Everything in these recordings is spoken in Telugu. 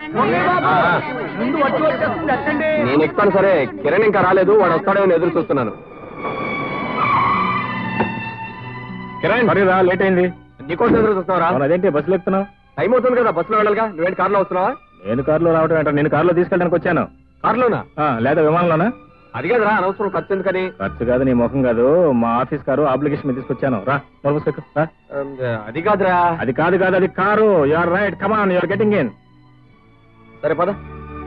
ముందు వచ్చి వచ్చేస్తుంది ఎక్కండి నేను ఎక్కుతాను సరే కిరణ్ ఇంకా రాలేదు వాడు వస్తాడేమో ఎదురు చూస్తున్నాను కిరణ్ సారీ రా లేట్ అయింది నీకోసం ఎదురు చూస్తున్నారా అవును, అదేంటి బస్సులో ఎక్కుతున్నావు టైం అవుతుంది కదా బస్సులో వెళ్ళాలిగా నువ్వేంటి కార్లో వస్తున్నావా నేను కారులో రావటం ఏంటో నేను కారులో తీసుకెళ్ళడానికి వచ్చాను కార్లోనా ఆ, లేదా విమానంలోనా అది కదరా అనవసరం ఖర్చు ఎందుకని ఖర్చు కాదు నీ ముఖం కాదు మా ఆఫీస్ కారు అప్లికేషన్ మీద తీసుకొచ్చాను రా నోరు మూసుకో, రా ఉమ్, అది కాదురా అది కాదు కాదు అది car you're right come on you're getting in సరే పద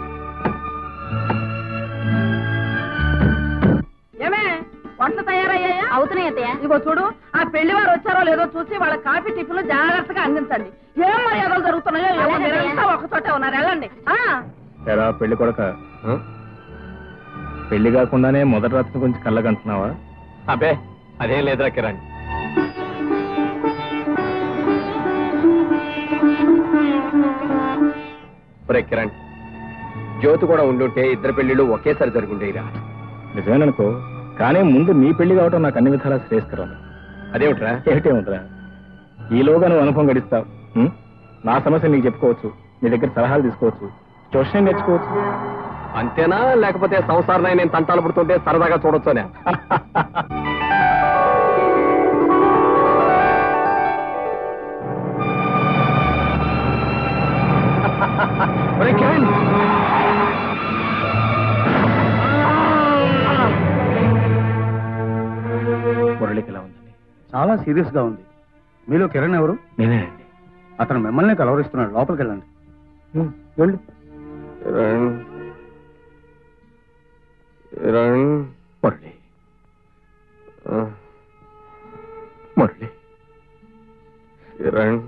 ఏమే వంటలు తయారయ్యాయా అవుతున్నాయి అత్తయ్య ఇగో చూడు ఆ పెళ్లి వారు వచ్చారో లేదో చూసి వాళ్ళ కాఫీ టిఫిన్లు జాగ్రత్తగా అందించండి ఏం మర్యాదలు జరుగుతున్నాయో ఏమో అలాగే మీరంతా ఒక చోటే ఉన్నారు వెళ్ళండి ఆ ఎరా పెళ్లి కొడక ఆ? పెళ్లి కాకుండానే మొదటి రాత్రి గురించి కళ్ళగంటున్నావా అబ్బే అదేం లేదురా కిరణ్ ఒరే కిరణ్ జ్యోతి కూడా ఉండుంటే ఇద్దరు పెళ్లిళ్ళు ఒకేసారి జరుగుండేరా నిజమేననుకో కానీ ముందు నీ పెళ్లి కావటం నాకు అన్ని విధాలా శ్రేయస్కరం అదేమిట్రా ఏమిటేముందిరా ఈలోగా నువ్వు అనుభవం గడిస్తావు ఉం? నా సమస్య నీకు చెప్పుకోవచ్చు నీ దగ్గర సలహాలు తీసుకోవచ్చు ట్యూషన్ నేర్చుకోవచ్చు అంతేనా లేకపోతే సంసారం నేను తంటాలు పుడుతుంటే సరదాగా చూడొచ్చునే ఒరే కిరణ్ మురళికి ఎలా ఉందండి చాలా సీరియస్ గా ఉంది మీలో కిరణ్ ఎవరు నేనేనండి అతను మిమ్మల్ని కలవరిస్తున్నాడు లోపలికి వెళ్ళండి ఉం, వెళ్ళు కిరణ్ కిరణ్ మురళి ఆ, మురళి కిరణ్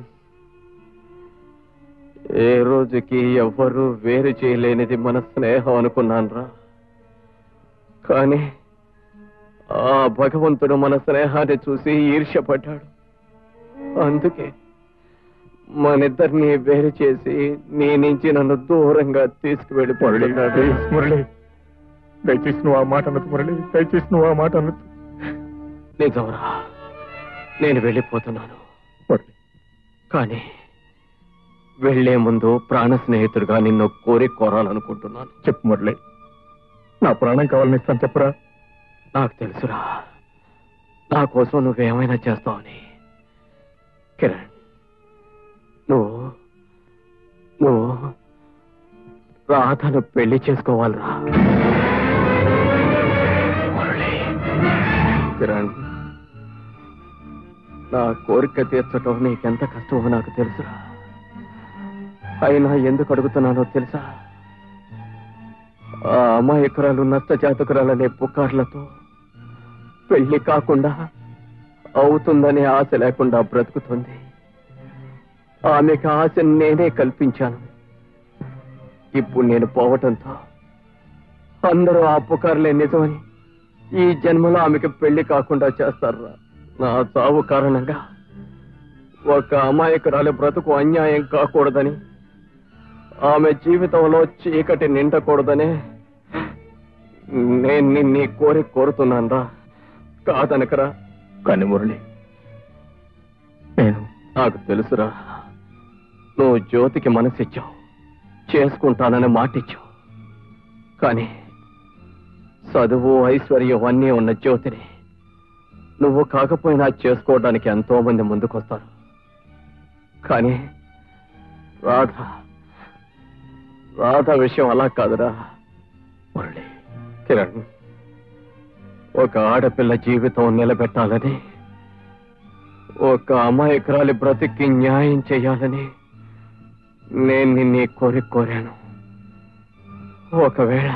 ఏ రోజుకి ఎవ్వరూ వేరు చేయలేనిది మన స్నేహం అనుకున్నాన్రా కానీ ఆ భగవంతుడు మన స్నేహాన్ని చూసి ఈర్ష్యపడ్డాడు అందుకే మనిద్దరిని వేరు చేసి నీ నుంచి నన్ను దూరంగా మురళి తీసుకువెళ్ళిపోయాడు ప్లీజ్, మురళి దయచేసి నువ్వు ఆ మాట అనొద్దు మురళి దయచేసి నువ్వు ఆ మాట అనొద్దు నిజంరా నేను వెళ్ళిపోతున్నాను మురళి కానీ వెళ్లే ముందు ప్రాణ స్నేహితుడిగా నిన్ను కోరి కోరాలనుకుంటున్నాను చెప్పు మురళి నా ప్రాణం కావాలని ఇస్తాను చెప్పరా నాకు తెలుసురా నా కోసం నువ్వేమైనా చేస్తావని కిరణ్ నువ్వు నువ్వు రాధను పెళ్లి చేసుకోవాలిరా మురళి కిరణ్ నా కోరిక తీర్చటం నీకెంత కష్టమో నాకు తెలుసురా అయినా ఎందుకు అడుగుతున్నానో తెలుసా ఆ అమాయకురాలు నష్ట జాతకురాలనే పుకార్లతో పెళ్లి కాకుండా అవుతుందనే ఆశ లేకుండా బ్రతుకుతుంది ఆమెకు ఆశ నేనే కల్పించాను ఇప్పుడు నేను పోవటంతో అందరూ ఆ పుకార్లే నిజమని ఈ జన్మలో ఆమెకు పెళ్లి కాకుండా చేస్తారా నా చావు కారణంగా ఒక అమాయకురాలు బ్రతుకు అన్యాయం కాకూడదని ఆమె జీవితంలో చీకటి నిండకూడదనే నేను నిన్ను కోరి కోరుతున్నాను రా కాదనకరా కానీ మురళి నేను నాకు తెలుసురా నువ్వు జ్యోతికి మనసిచ్చావు చేసుకుంటానని మాటిచ్చావు కానీ చదువు ఐశ్వర్యం అన్నీ ఉన్న జ్యోతిని నువ్వు కాకపోయినా చేసుకోవడానికి ఎంతో మంది ముందుకొస్తారు కానీ రాధ రాధ విషయం అలా కాదురా మురళి కిరణ్ ఒక ఆడపిల్ల జీవితం నిలబెట్టాలని ఒక అమాయకురాలి బ్రతికి న్యాయం చేయాలని నేను నిన్ను కోరి కోరాను ఒకవేళ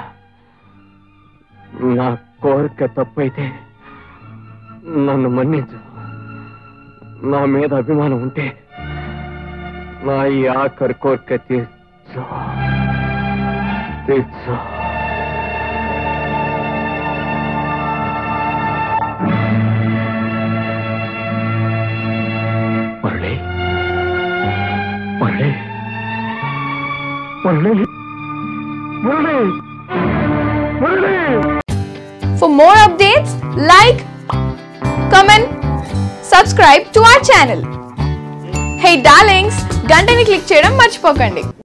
నా కోరిక తప్పైతే నన్ను మన్నించు నా మీద అభిమానం ఉంటే నా ఈ ఆఖరి కోరిక తీర్చు తీర్చు Murali Murali Murali Murali Murali For more updates, like, comment, subscribe to our channel. Hey darlings, గంటని click చేయడం మర్చిపోకండి